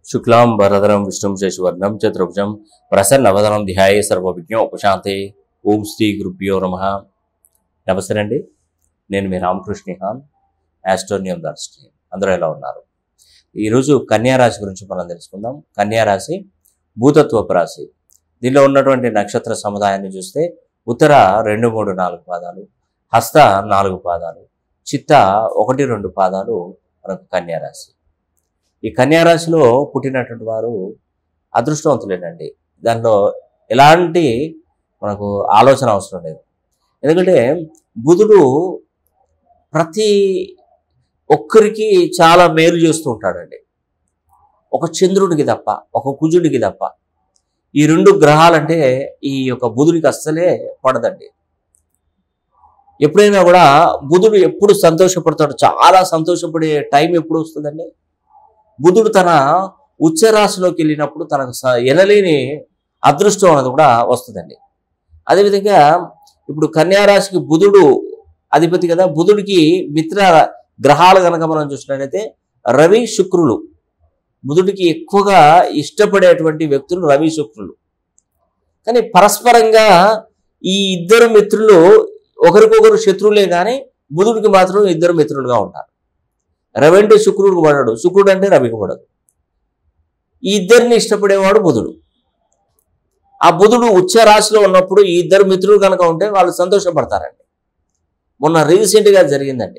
శుక్లాం వరదరం విష్ణుం శశివర్ణం చతుర్భుజం ప్రసన్నవదనం ధ్యాయే సర్వవిజ్ఞ ఉపశాంతే ఓం శ్రీ గురుభ్యో నమ నమస్తే అండి నేను మీ రామకృష్ణహాన్ యాస్టోనియం దర్శి అందరూ ఎలా ఉన్నారు ఈరోజు కన్యా రాశి గురించి మనం తెలుసుకుందాం కన్యా రాశి భూతత్వపు రాశి దీనిలో ఉన్నటువంటి నక్షత్ర సముదాయాన్ని చూస్తే ఉత్తర రెండు మూడు నాలుగు పాదాలు హస్త నాలుగు పాదాలు చిత్త ఒకటి రెండు పాదాలు మనకు కన్యా రాశి ఈ కన్యా రాశిలో పుట్టినటువంటి వారు అదృష్టవంతులేనండి దానిలో ఎలాంటి మనకు ఆలోచన అవసరం లేదు ఎందుకంటే బుధుడు ప్రతి ఒక్కరికి చాలా మేలు చేస్తూ ఉంటాడండి ఒక చంద్రుడికి తప్ప ఒక కుజుడికి తప్ప ఈ రెండు గ్రహాలంటే ఈ యొక్క బుధుడికి అస్సలే పడదండి ఎప్పుడైనా కూడా బుధుడు ఎప్పుడు సంతోషపడతాడు చాలా సంతోషపడే టైం ఎప్పుడు వస్తుందండి బుధుడు తన ఉచ్చరాశిలోకి వెళ్ళినప్పుడు తనకు స- ఎనలేని అదృష్టం అనేది కూడా వస్తుందండి అదేవిధంగా ఇప్పుడు కన్యా రాశికి బుధుడు అధిపతి కదా బుధుడికి మిత్ర గ్రహాలు కనుక మనం చూసినట్లయితే రవి శుక్రులు బుధుడికి ఎక్కువగా ఇష్టపడేటువంటి వ్యక్తులు రవి శుక్రులు కానీ పరస్పరంగా ఈ ఇద్దరు మిత్రులు ఒకరికొకరు శత్రువులే కానీ బుధుడికి మాత్రం ఇద్దరు మిత్రులుగా ఉంటారు రవి అంటే శుక్రుడికి పడడు శుక్రుడు అంటే రవికి పడదు ఈ ఇద్దరిని ఇష్టపడేవాడు బుధుడు ఆ బుధుడు ఉచ్చ రాశిలో ఉన్నప్పుడు ఈ ఇద్దరు మిత్రులు కనుక ఉంటే వాళ్ళు సంతోషపడతారండి మొన్న రీసెంట్గా జరిగిందండి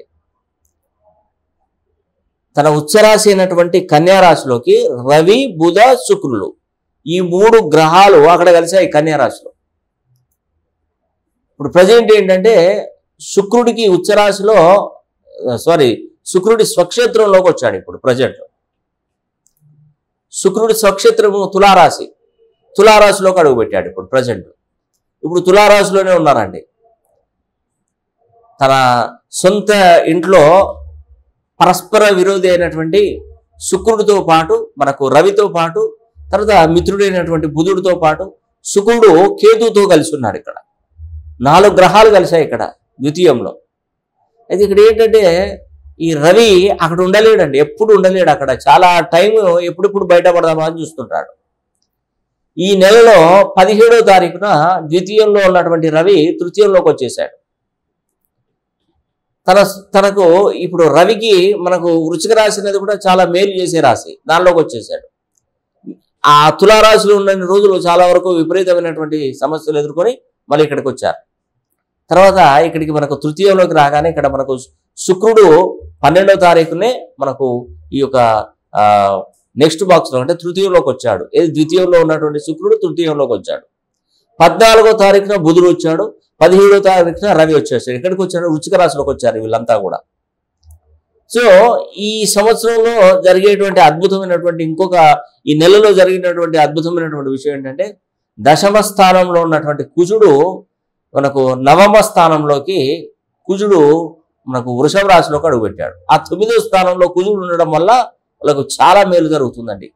తన ఉచ్చరాశి అయినటువంటి కన్యా రాశిలోకి రవి బుధ శుక్రులు ఈ మూడు గ్రహాలు అక్కడ కలిసాయి కన్యా రాశిలో ఇప్పుడు ప్రజెంట్ ఏంటంటే శుక్రుడికి ఉచ్చరాశిలో సారీ శుక్రుడి స్వక్షేత్రంలోకి వచ్చాడు ఇప్పుడు ప్రజెంట్ శుక్రుడి స్వక్షేత్రము తులారాశి తులారాశిలోకి అడుగు పెట్టాడు ఇప్పుడు ప్రజెంట్ ఇప్పుడు తులారాశిలోనే ఉన్నారండి తన సొంత ఇంట్లో పరస్పర విరోధి అయినటువంటి శుక్రుడితో పాటు మనకు రవితో పాటు తర్వాత మిత్రుడైనటువంటి బుధుడితో పాటు శుక్రుడు కేతుతో కలిసి ఉన్నాడు ఇక్కడ నాలుగు గ్రహాలు కలిసాయి ఇక్కడ ద్వితీయంలో అయితే ఇక్కడ ఏంటంటే ఈ రవి అక్కడ ఉండలేడండి ఎప్పుడు ఉండలేడు అక్కడ చాలా టైం ఎప్పుడెప్పుడు బయటపడదామా అని చూస్తుంటాడు ఈ నెలలో పదిహేడో తారీఖున ద్వితీయంలో ఉన్నటువంటి రవి తృతీయంలోకి వచ్చేసాడు తన తనకు ఇప్పుడు రవికి మనకు వృచ్చిక రాశి అనేది కూడా చాలా మేలు చేసే రాశి దానిలోకి వచ్చేసాడు ఆ తులారాశిలో ఉన్న రోజులు చాలా వరకు విపరీతమైనటువంటి సమస్యలు ఎదుర్కొని మళ్ళీ ఇక్కడికి వచ్చారు తర్వాత ఇక్కడికి మనకు తృతీయంలోకి రాగానే ఇక్కడ మనకు శుక్రుడు పన్నెండవ తారీఖునే మనకు ఈ యొక్క నెక్స్ట్ బాక్స్లో అంటే తృతీయంలోకి వచ్చాడు ఏది ద్వితీయంలో ఉన్నటువంటి శుక్రుడు తృతీయంలోకి వచ్చాడు పద్నాలుగో తారీఖున బుధుడు వచ్చాడు పదిహేడో తారీఖున రవి వచ్చేసాడు ఎక్కడికి వచ్చాడు వృచ్చిక రాశిలోకి వచ్చారు వీళ్ళంతా కూడా సో ఈ సంవత్సరంలో జరిగేటువంటి అద్భుతమైనటువంటి ఇంకొక ఈ నెలలో జరిగినటువంటి అద్భుతమైనటువంటి విషయం ఏంటంటే దశమ స్థానంలో ఉన్నటువంటి కుజుడు మనకు నవమ స్థానంలోకి కుజుడు మనకు వృషభ రాశిలోకి అడుగుపెట్టాడు ఆ తొమ్మిదో స్థానంలో కుజుడు ఉండడం వల్ల వాళ్ళకు చాలా మేలు జరుగుతుందండి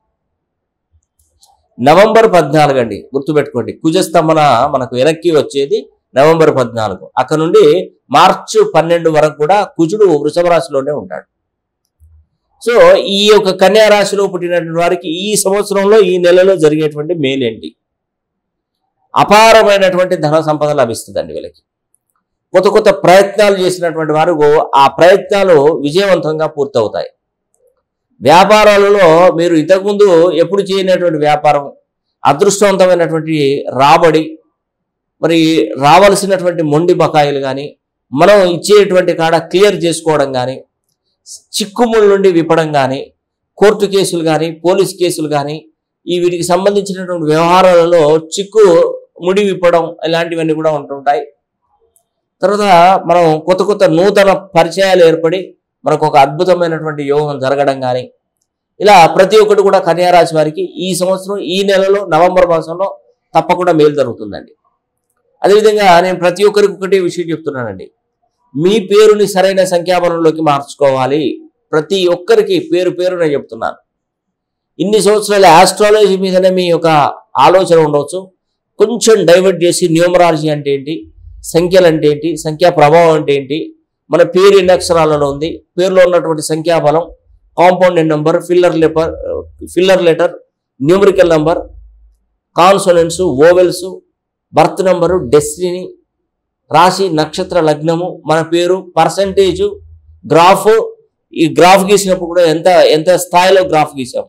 నవంబర్ పద్నాలుగు అండి గుర్తుపెట్టుకోండి కుజస్తంభన మనకు వెనక్కి వచ్చేది నవంబర్ పద్నాలుగు అక్కడ నుండి మార్చి పన్నెండు వరకు కూడా కుజుడు వృషభ రాశిలోనే ఉంటాడు సో ఈ యొక్క కన్యా రాశిలో పుట్టినటువంటి వారికి ఈ సంవత్సరంలో ఈ నెలలో జరిగేటువంటి మేలేంటి అపారమైనటువంటి ధన సంపద లభిస్తుందండి వీళ్ళకి కొత్త కొత్త ప్రయత్నాలు చేసినటువంటి వారు ఆ ప్రయత్నాలు విజయవంతంగా పూర్తవుతాయి వ్యాపారాలలో మీరు ఇంతకుముందు ఎప్పుడు చేయనటువంటి వ్యాపారం అదృష్టవంతమైనటువంటి రాబడి మరి రావాల్సినటువంటి మొండి బకాయిలు కానీ మనం ఇచ్చేటువంటి కాడ క్లియర్ చేసుకోవడం కానీ చిక్కుముళ్ళ నుండి విప్పడం కానీ కోర్టు కేసులు కానీ పోలీస్ కేసులు కానీ ఈ వీటికి సంబంధించినటువంటి వ్యవహారాలలో చిక్కు ముడి విప్పడం ఇలాంటివన్నీ కూడా ఉంటుంటాయి తర్వాత మనం కొత్త కొత్త నూతన పరిచయాలు ఏర్పడి మనకు ఒక అద్భుతమైనటువంటి యోగం జరగడం కానీ ఇలా ప్రతి ఒక్కటి కూడా కన్యా రాశి వారికి ఈ సంవత్సరం ఈ నెలలో నవంబర్ మాసంలో తప్పకుండా మేలు జరుగుతుందండి అదేవిధంగా నేను ప్రతి ఒక్కరికి ఒకటే విషయం చెప్తున్నానండి మీ పేరుని సరైన సంఖ్యాబలంలోకి మార్చుకోవాలి ప్రతి ఒక్కరికి పేరు పేరు నేను చెప్తున్నాను ఇన్ని సంవత్సరాల ఆస్ట్రాలజీ మీదనే మీ యొక్క ఆలోచన ఉండవచ్చు కొంచెం డైవర్ట్ చేసి న్యూమరాలజీ అంటే ఏంటి సంఖ్యలు అంటే ఏంటి సంఖ్యా ప్రభావం అంటే ఏంటి మన పేరు ఎన్ని అక్షరాలలో ఉంది పేరులో ఉన్నటువంటి సంఖ్యాబలం compound number filler letter filler letter numerical number consonants vowels birth number destiny రాశి నక్షత్ర లగ్నము మన పేరు పర్సంటేజు గ్రాఫ్ ఈ గ్రాఫ్ గీసినప్పుడు కూడా ఎంత ఎంత స్థాయిలో గ్రాఫ్ గీసాం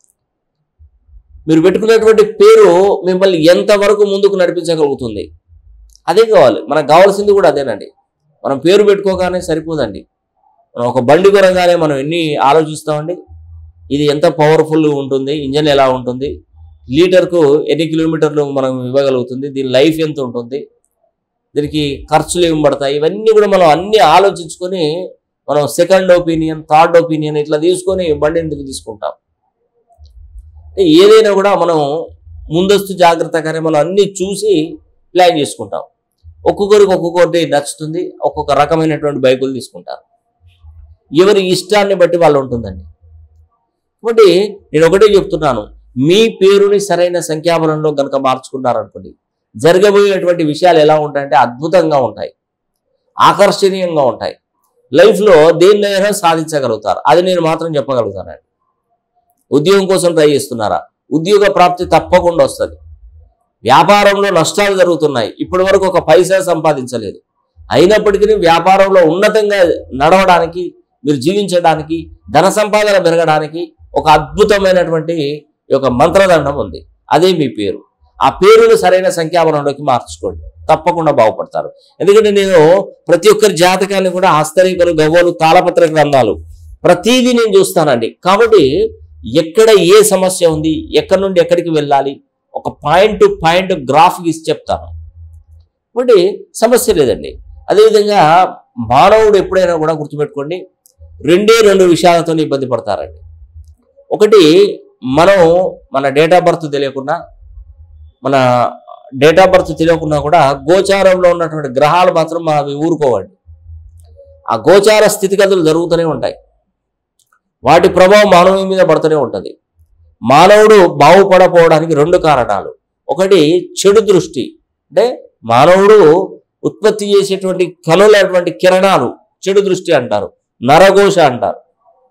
మీరు పెట్టుకున్నటువంటి పేరు మిమ్మల్ని ఎంతవరకు ముందుకు నడిపించగలుగుతుంది అదే కావాలి మనకు కావాల్సింది కూడా అదేనండి మనం పేరు పెట్టుకోగానే సరిపోదండి మనం ఒక బండి కొనగానే మనం ఎన్ని ఆలోచిస్తామండి ఇది ఎంత పవర్ఫుల్ ఉంటుంది ఇంజన్ ఎలా ఉంటుంది లీటర్కు ఎన్ని కిలోమీటర్లు మనం ఇవ్వగలుగుతుంది దీని లైఫ్ ఎంత ఉంటుంది దీనికి ఖర్చులు ఏమి పడతాయి ఇవన్నీ కూడా మనం అన్ని ఆలోచించుకొని మనం సెకండ్ ఒపీనియన్ థర్డ్ ఒపీనియన్ ఇట్లా తీసుకొని బండి ఎందుకు తీసుకుంటాం అంటే ఏదైనా కూడా మనం ముందస్తు జాగ్రత్తగానే మనం అన్ని చూసి ప్లాన్ చేసుకుంటాం ఒక్కొక్కరికి ఒక్కొక్కటి నచ్చుతుంది ఒక్కొక్క రకమైనటువంటి బైకులు తీసుకుంటారు ఎవరి ఇష్టాన్ని బట్టి వాళ్ళు ఉంటుందండి కాబట్టి నేను ఒకటే చెప్తున్నాను మీ పేరుని సరైన సంఖ్యాబలంలో కనుక మార్చుకున్నారనుకోండి జరగబోయేటువంటి విషయాలు ఎలా ఉంటాయంటే అద్భుతంగా ఉంటాయి ఆకర్షణీయంగా ఉంటాయి లైఫ్లో దేన్నైనా సాధించగలుగుతారు అది నేను మాత్రం చెప్పగలుగుతానండి ఉద్యోగం కోసం ట్రై చేస్తున్నారా ఉద్యోగ ప్రాప్తి తప్పకుండా వస్తుంది వ్యాపారంలో నష్టాలు జరుగుతున్నాయి ఇప్పటి వరకు ఒక పైసా సంపాదించలేదు అయినప్పటికీ వ్యాపారంలో ఉన్నతంగా నడవడానికి మీరు జీవించడానికి ధన సంపాదన పెరగడానికి ఒక అద్భుతమైనటువంటి ఈ యొక్క మంత్రదండం ఉంది అదే మీ పేరు ఆ పేరును సరైన సంఖ్యాబలంలోకి మార్చుకోండి తప్పకుండా బాగుపడతారు ఎందుకంటే నేను ప్రతి ఒక్కరి జాతకాన్ని కూడా హస్తరేఖలు గవ్వలు తాళపత్ర గ్రంథాలు ప్రతిదీ నేను చూస్తానండి కాబట్టి ఎక్కడ ఏ సమస్య ఉంది ఎక్కడి నుండి ఎక్కడికి వెళ్ళాలి ఒక పాయింట్ టు పాయింట్ గ్రాఫ్ గీసి చెప్తాను కాబట్టి సమస్య లేదండి అదేవిధంగా మానవుడు ఎప్పుడైనా కూడా గుర్తుపెట్టుకోండి రెండే రెండు విషయాలతో ఇబ్బంది పడతారండి ఒకటి మనం మన డేట్ ఆఫ్ బర్త్ తెలియకుండా మన డేట్ ఆఫ్ బర్త్ తెలియకుండా కూడా గోచారంలో ఉన్నటువంటి గ్రహాలు మాత్రం అవి ఊరుకోవండి ఆ గోచార స్థితిగతులు జరుగుతూనే ఉంటాయి వాటి ప్రభావం మానవుని మీద పడుతూనే ఉంటుంది మానవుడు బాగుపడపోవడానికి రెండు కారణాలు ఒకటి చెడు దృష్టి అంటే మానవుడు ఉత్పత్తి చేసేటువంటి కనులటువంటి కిరణాలు చెడు దృష్టి అంటారు నరఘోష అంటారు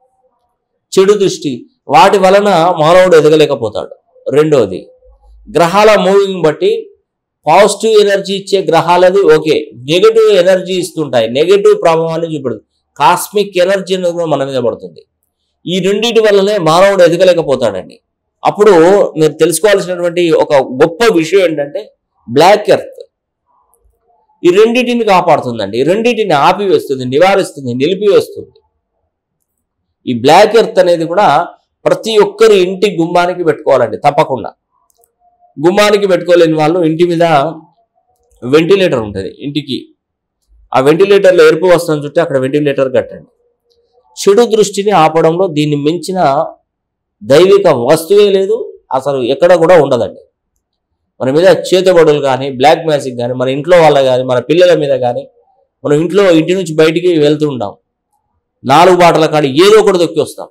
చెడు దృష్టి వాటి వలన మానవుడు ఎదగలేకపోతాడు రెండవది గ్రహాల మూవింగ్ బట్టి పాజిటివ్ ఎనర్జీ ఇచ్చే గ్రహాలది ఓకే నెగటివ్ ఎనర్జీ ఇస్తుంటాయి నెగటివ్ ప్రభావాన్ని చూపెడుతుంది కాస్మిక్ ఎనర్జీ అనేది కూడా మన మీద పడుతుంది ఈ రెండింటి వల్లనే మానవుడు ఎదగలేకపోతాడండి అప్పుడు మీరు తెలుసుకోవాల్సినటువంటి ఒక గొప్ప విషయం ఏంటంటే బ్లాక్ ఎర్త్ ఈ రెండింటిని కాపాడుతుందండి ఈ రెండింటిని ఆపివేస్తుంది నివారిస్తుంది నిలిపివేస్తుంది ఈ బ్లాక్ ఎర్త్ అనేది కూడా ప్రతి ఒక్కరు ఇంటి గుమ్మానికి పెట్టుకోవాలండి తప్పకుండా గుమ్మానికి పెట్టుకోలేని వాళ్ళు ఇంటి మీద వెంటిలేటర్ ఉంటుంది ఇంటికి ఆ వెంటిలేటర్లో ఎరుపు వస్తున్న చుట్టూ అక్కడ వెంటిలేటర్ కట్టండి చెడు దృష్టిని ఆపడంలో దీన్ని మించిన దైవిక వస్తువే లేదు అసలు ఎక్కడ కూడా ఉండదండి మన మీద చేతబడులు కానీ బ్లాక్ మ్యాజిక్ కానీ మన ఇంట్లో వాళ్ళ కానీ మన పిల్లల మీద కానీ మనం ఇంట్లో ఇంటి నుంచి బయటికి వెళ్తూ ఉంటాం నాలుగు బాటల కాడి ఏదో ఒకటి దొక్కి వస్తాం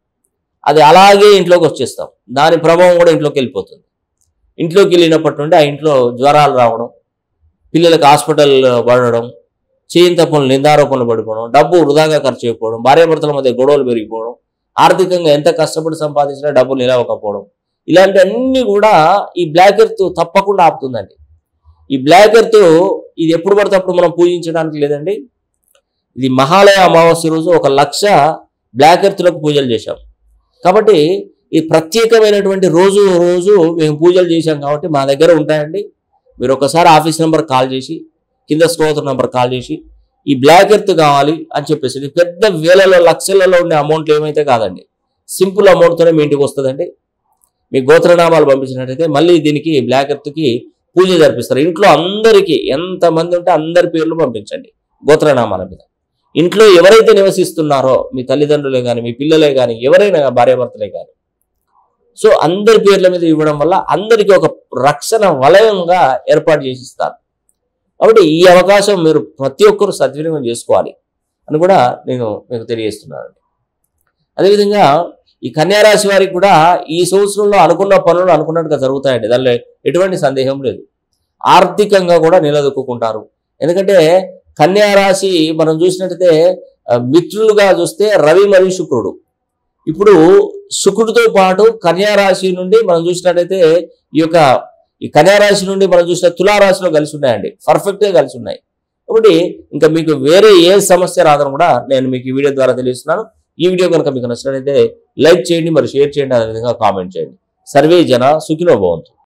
అది అలాగే ఇంట్లోకి వచ్చేస్తాం దాని ప్రభావం కూడా ఇంట్లోకి వెళ్ళిపోతుంది ఇంట్లోకి వెళ్ళినప్పటి నుండి ఆ ఇంట్లో జ్వరాలు రావడం పిల్లలకు హాస్పిటల్ పడడం చేయని తప్పులు నిందారోపణలు పడిపోవడం డబ్బు వృధాగా ఖర్చు అయిపోవడం భార్యాభర్తల మధ్య గొడవలు పెరిగిపోవడం ఆర్థికంగా ఎంత కష్టపడి సంపాదించినా డబ్బులు నిలవకపోవడం ఇలాంటి అన్ని కూడా ఈ బ్లాక్ ఎర్త్ తప్పకుండా ఆపుతుందండి ఈ బ్లాక్ ఎర్త్ ఇది ఎప్పుడు పడితే అప్పుడు మనం పూజించడానికి లేదండి ఇది మహాలయ అమావాస్య రోజు ఒక లక్ష బ్లాక్ ఎర్త్లకు పూజలు చేశాం కాబట్టి ఈ ప్రత్యేకమైనటువంటి రోజు రోజు మేము పూజలు చేశాం కాబట్టి మా దగ్గర ఉంటాయండి మీరు ఒకసారి ఆఫీస్ నెంబర్ కాల్ చేసి కింద స్తోత్ర నెంబర్ కాల్ చేసి ఈ బ్లాక్ ఎర్త్ కావాలి అని చెప్పేసి ఇది పెద్ద వేలలో లక్షలలో ఉండే అమౌంట్లు ఏమైతే కాదండి సింపుల్ అమౌంట్తోనే మీ ఇంటికి వస్తుందండి మీ గోత్రనామాలు పంపించినట్టయితే మళ్ళీ దీనికి బ్లాక్ ఎర్త్కి పూజ జరిపిస్తారు ఇంట్లో అందరికీ ఎంతమంది ఉంటే అందరి పేర్లు పంపించండి గోత్రనామాల మీద ఇంట్లో ఎవరైతే నివసిస్తున్నారో మీ తల్లిదండ్రులే కానీ మీ పిల్లలే కానీ ఎవరైనా భార్యాభర్తలే కానీ సో అందరి పేర్ల మీద ఇవ్వడం వల్ల అందరికీ ఒక రక్షణ వలయంగా ఏర్పాటు చేసి ఇస్తారు కాబట్టి ఈ అవకాశం మీరు ప్రతి ఒక్కరూ సద్వినియోగం చేసుకోవాలి అని కూడా నేను మీకు తెలియజేస్తున్నాను అదేవిధంగా ఈ కన్యారాశి వారికి కూడా ఈ సంవత్సరంలో అనుకున్న పనులు అనుకున్నట్టుగా జరుగుతాయండి దానిలో ఎటువంటి సందేహం లేదు ఆర్థికంగా కూడా నిలదొక్కుంటారు ఎందుకంటే కన్యారాశి మనం చూసినట్టయితే ఆ, మిత్రులుగా చూస్తే రవి మరియు శుక్రుడు ఇప్పుడు శుక్రుడితో పాటు కన్యా రాశి నుండి మనం చూసినట్టయితే ఈ యొక్క ఈ కన్యా రాశి నుండి మనం చూసిన తులారాశిలో కలిసి ఉన్నాయండి పర్ఫెక్ట్ గా కలిసి ఉన్నాయి కాబట్టి ఇంకా మీకు వేరే ఏ సమస్య రాదని కూడా నేను మీకు ఈ వీడియో ద్వారా తెలియజేస్తున్నాను ఈ వీడియో కనుక మీకు నచ్చినట్లయితే లైక్ చేయండి మరి షేర్ చేయండి అదేవిధంగా కామెంట్ చేయండి సర్వే జన సుఖినో భవంతు